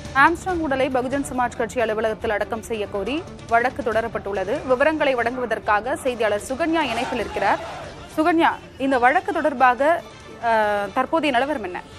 Armstrong உடலை பகுஜன் சமாஜ் கட்சி அலுவலகத்தில் அடக்கம் செய்ய கோரி வழக்கு தொடரப்பட்டுள்ளது விவரங்களை வழங்குவதற்காக செய்தியாளர் சுகன்யா இணைப்பில் இருக்கிறார் சுகன்யா இந்த வழக்கு தொடர்பாக அஹ், தற்போதைய நிலவரம் என்ன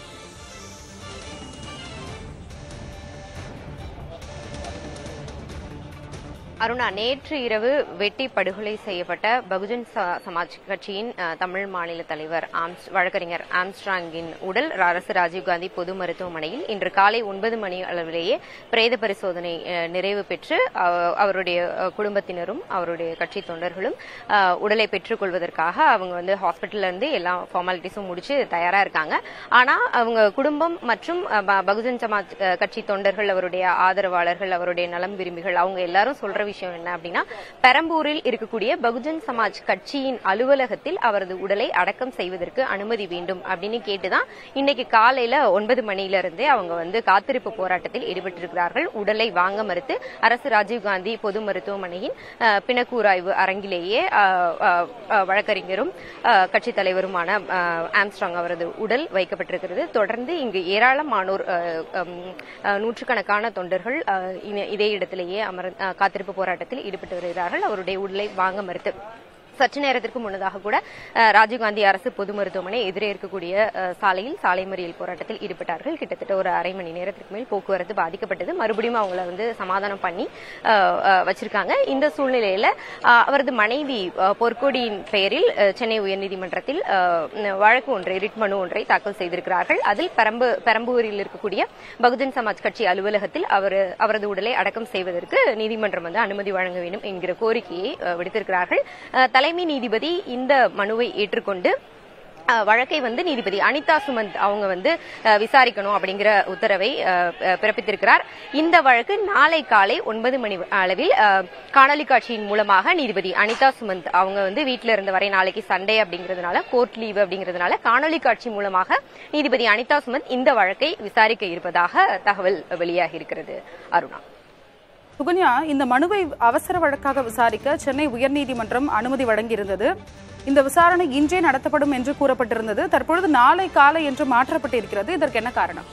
அருணா நேற்று இரவு வெட்டி படுகொலை செய்யப்பட்ட பகுஜன் ச- சமாஜ் கட்சியின் அஹ், தமிழ் மாநில தலைவர் ஆம்ஸ் வழக்கறிஞர் ஆம்ஸ்ட்ராங்கின் உடல் அரசு ராஜீவ்காந்தி பொது மருத்துவமனையில் இன்று காலை ஒன்பது மணி அளவிலேயே பிரேத பரிசோதனை அஹ், நிறைவு பெற்று அஹ், அவருடைய அஹ், குடும்பத்தினரும் அவருடைய கட்சி தொண்டர்களும் அஹ், உடலை பெற்றுக் கொள்வதற்காக அவங்க வந்து ஹாஸ்பிட்டல்ல இருந்து எல்லா ஃபார்மாலிட்டிஸும் முடிச்சு தயாரா இருக்காங்க ஆனா அவங்க குடும்பம் மற்றும் அஹ், ப- பகுஜன் சமாஜ் அஹ், கட்சி தொண்டர்கள் அவருடைய ஆதரவாளர்கள் அவருடைய நலம் விரும்பிகள் அவங்க எல்லாரும் சொல்ற விஷயம் என்ன அப்படின்னா பெரம்பூரில் இருக்கக்கூடிய பகுஜன் சமாஜ் கட்சியின் அலுவலகத்தில் அவரது உடலை அடக்கம் செய்வதற்கு அனுமதி வேண்டும் அப்படின்னு கேட்டுதான் இன்னைக்கு காலையில ஒன்பது மணியில இருந்தே அவங்க வந்து காத்திருப்பு போராட்டத்தில் ஈடுபட்டிருக்கிறார்கள் உடலை வாங்க மறுத்து அரசு ராஜீவ்காந்தி பொது மருத்துவமனையின் அஹ், பிணக்கூராய்வு அரங்கிலேயே அஹ், அஹ், அஹ், வழக்கறிஞரும் அஹ், கட்சித் தலைவருமான அஹ், ஆம்ஸ்ட்ராங் அவரது உடல் வைக்கப்பட்டிருக்கிறது தொடர்ந்து இங்கு ஏராளமானோர் அஹ், ஹம், அஹ், நூற்றுக்கணக்கான தொண்டர்கள் அஹ், இன- இதே இடத்திலேயே அமர் அஹ், காத்திருப்பு போராட்டத்தில் ஈடுபட்டு வருகிறார்கள் அவருடைய உடலை வாங்க மறுத்து சற்று நேரத்திற்கு முன்னதாக கூட அஹ், ராஜீவ்காந்தி அரசு பொது மருத்துவமனை எதிரே இருக்கக்கூடிய அஹ், சாலையில் சாலை மறியல் போராட்டத்தில் ஈடுபட்டார்கள் கிட்டத்தட்ட ஒரு அரை மணி நேரத்திற்கு மேல் போக்குவரத்து பாதிக்கப்பட்டது மறுபடியும் அவங்கள வந்து சமாதானம் பண்ணி அஹ், அஹ், வச்சிருக்காங்க இந்த சூழ்நிலையில அஹ், அவரது மனைவி அஹ், பொற்கொடியின் பெயரில் அஹ், சென்னை உயர்நீதிமன்றத்தில் அஹ், வழக்கு ஒன்றை ரிட் மனு ஒன்றை தாக்கல் செய்திருக்கிறார்கள் அதில் பெரம்பு பெரம்பூரில் இருக்கக்கூடிய பகுஜன் சமாஜ் கட்சி அலுவலகத்தில் அவர் அவரது உடலை அடக்கம் செய்வதற்கு நீதிமன்றம் வந்து அனுமதி வழங்க வேண்டும் என்கிற கோரிக்கையை அஹ், விடுத்திருக்கிறார்கள் அஹ், தலைமை நீதிபதி இந்த மனுவை ஏற்றுக்கொண்டு அஹ், வழக்கை வந்து நீதிபதி அனிதா சுமந்த் அவங்க வந்து அஹ், விசாரிக்கணும் அப்படிங்கிற உத்தரவை அஹ், அஹ், பிறப்பித்திருக்கிறார் இந்த வழக்கு நாளை காலை ஒன்பது மணி அளவில் அஹ், காணொலி காட்சியின் மூலமாக நீதிபதி அனிதா சுமந்த் அவங்க வந்து வீட்டில இருந்த வரை நாளைக்கு சண்டே அப்படிங்கிறதுனால கோர்ட் லீவ் அப்படிங்கிறதுனால காணொலி காட்சி மூலமாக நீதிபதி அனிதா சுமந்த் இந்த வழக்கை விசாரிக்க இருப்பதாக தகவல் வெளியாகி இருக்கிறது அருணா சுகன்யா இந்த மனுவை அவசர வழக்காக விசாரிக்க சென்னை உயர்நீதிமன்றம் அனுமதி வழங்கியிருந்தது இந்த விசாரணை இன்றே நடத்தப்படும் என்று கூறப்பட்டிருந்தது தற்பொழுது நாளை காலை என்று மாற்றப்பட்டிருக்கிறது இதற்கு என்ன காரணம்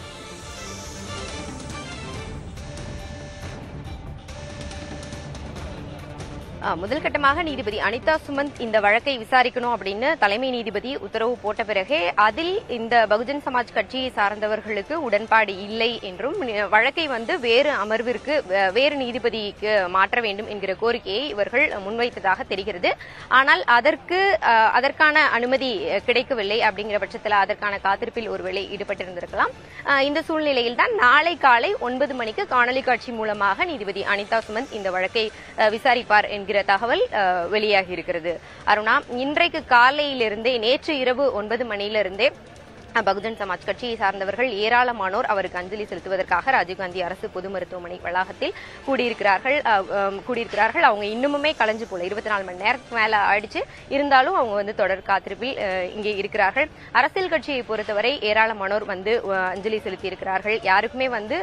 ஆ, முதல் கட்டமாக நீதிபதி அனிதா சுமந்த் இந்த வழக்கை விசாரிக்கணும் அப்படின்னு தலைமை நீதிபதி உத்தரவு போட்ட பிறகே அதில் இந்த பகுஜன் சமாஜ் கட்சியை சார்ந்தவர்களுக்கு உடன்பாடு இல்லை என்றும் நி- வழக்கை வந்து வேறு அமர்விற்கு வே- வேறு நீதிபதிக்கு மாற்ற வேண்டும் என்கிற கோரிக்கையை இவர்கள் முன்வைத்ததாக தெரிகிறது ஆனால் அதற்கு ஆ, அதற்கான அனுமதி அ, கிடைக்கவில்லை அப்படிங்கிற பட்சத்தில் அதற்கான காத்திருப்பில் ஒருவேளை ஈடுபட்டிருந்திருக்கலாம் ஆ, இந்த சூழ்நிலையில் தான் நாளை காலை ஒன்பது மணிக்கு காணொலி காட்சி மூலமாக நீதிபதி அனிதா சுமந்த் இந்த வழக்கை அ, விசாரிப்பார் என்கிற தகவல் அ, வெளியாகி இருக்கிறது அருணா இன்றைக்கு காலையிலிருந்தே நேற்று இரவு ஒன்பது மணியிலிருந்தே அ, பகுஜன் சமாஜ் கட்சியை சார்ந்தவர்கள் ஏராளமானோர் அவருக்கு அஞ்சலி செலுத்துவதற்காக ராஜீவ்காந்தி அரசு பொது மருத்துவமனை வளாகத்தில் கூடியிருக்கிறார்கள் அ, அம், கூடியிருக்கிறார்கள் அவங்க இன்னுமுமே கலைஞ்சு போல இருபத்தி நாலு மணி நேரத்துக்கு மேல ஆயிடுச்சு இருந்தாலும் அவங்க வந்து தொடர் காத்திருப்பில் அ, இங்கே இருக்கிறார்கள் அரசியல் கட்சியை பொறுத்தவரை ஏராளமானோர் வந்து அ, அஞ்சலி செலுத்தி இருக்கிறார்கள் யாருக்குமே வந்து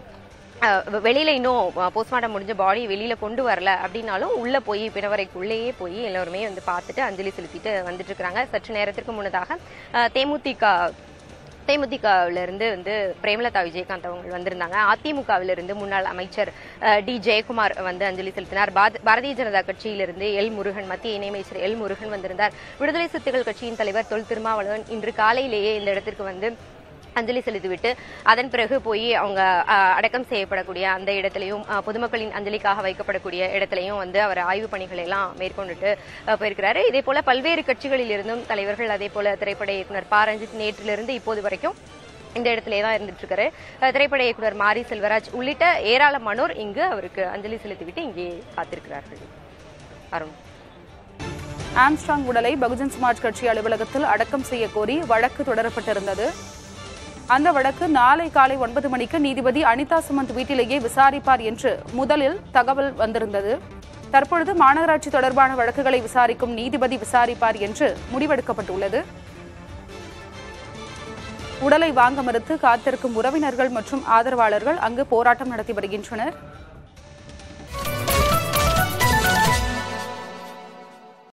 அஹ் வெளியில இன்னும் போஸ்ட்மார்ட்டம் முடிஞ்ச பாடி வெளியில கொண்டு வரல அப்படின்னாலும் உள்ள போய் பிணவரைக்குள்ளேயே போய் எல்லாருமே வந்து பார்த்துட்டு அஞ்சலி செலுத்திட்டு வந்துட்டு இருக்காங்க சற்று நேரத்திற்கு முன்னதாக அஹ், தேமுதிக தேமுதிகவில இருந்து வந்து பிரேமலதா விஜயகாந்த் அவங்க வந்திருந்தாங்க அதிமுகவில இருந்து முன்னாள் அமைச்சர் அஹ், டி ஜெயக்குமார் வந்து அஞ்சலி செலுத்தினார் பாத- பாரதிய ஜனதா கட்சியிலிருந்து எல் முருகன் மத்திய இணையமைச்சர் எல் முருகன் வந்திருந்தார் விடுதலை சிறுத்தைகள் கட்சியின் தலைவர் தொல் திருமாவளவன் இன்று காலையிலேயே இந்த இடத்திற்கு வந்து அஞ்சலி செலுத்திவிட்டு அதன் பிறகு போய் அவங்க அஹ், அடக்கம் செய்யப்படக்கூடிய அந்த இடத்திலையும் அஹ், பொதுமக்களின் அஞ்சலிக்காக வைக்கப்படக்கூடிய இடத்திலையும் வந்து அவர் ஆய்வு பணிகளை எல்லாம் மேற்கொண்டுட்டு அஹ், போயிருக்கிறாரு இதே போல பல்வேறு கட்சிகளில் இருந்தும் தலைவர்கள் அதே போல திரைப்பட இயக்குனர் ப ரஞ்சித் நேற்றிலிருந்து இப்போது வரைக்கும் இந்த இடத்திலே தான் இருந்துட்டு இருக்காரு அஹ், திரைப்பட இயக்குனர் மாரி செல்வராஜ் உள்ளிட்ட ஏராளமானோர் இங்கு அவருக்கு அஞ்சலி செலுத்திவிட்டு இங்கே காத்திருக்கிறார்கள் அருண் ஆம்ஸ்ட்ராங் உடலை பகுஜன் சமாஜ் கட்சி அலுவலகத்தில் அடக்கம் செய்ய கோரி வழக்கு தொடரப்பட்டிருந்தது அந்த வழக்கு நாளை காலை ஒன்பது மணிக்கு நீதிபதி அனிதா சுமந்த் வீட்டிலேயே விசாரிப்பார் என்று முதலில் தகவல் வந்திருந்தது தற்பொழுது மாநகராட்சி தொடர்பான வழக்குகளை விசாரிக்கும் நீதிபதி விசாரிப்பார் என்று முடிவெடுக்கப்பட்டுள்ளது உடலை வாங்க மறுத்து காத்திருக்கும் உறவினர்கள் மற்றும் ஆதரவாளர்கள் அங்கு போராட்டம் நடத்தி வருகின்றனர்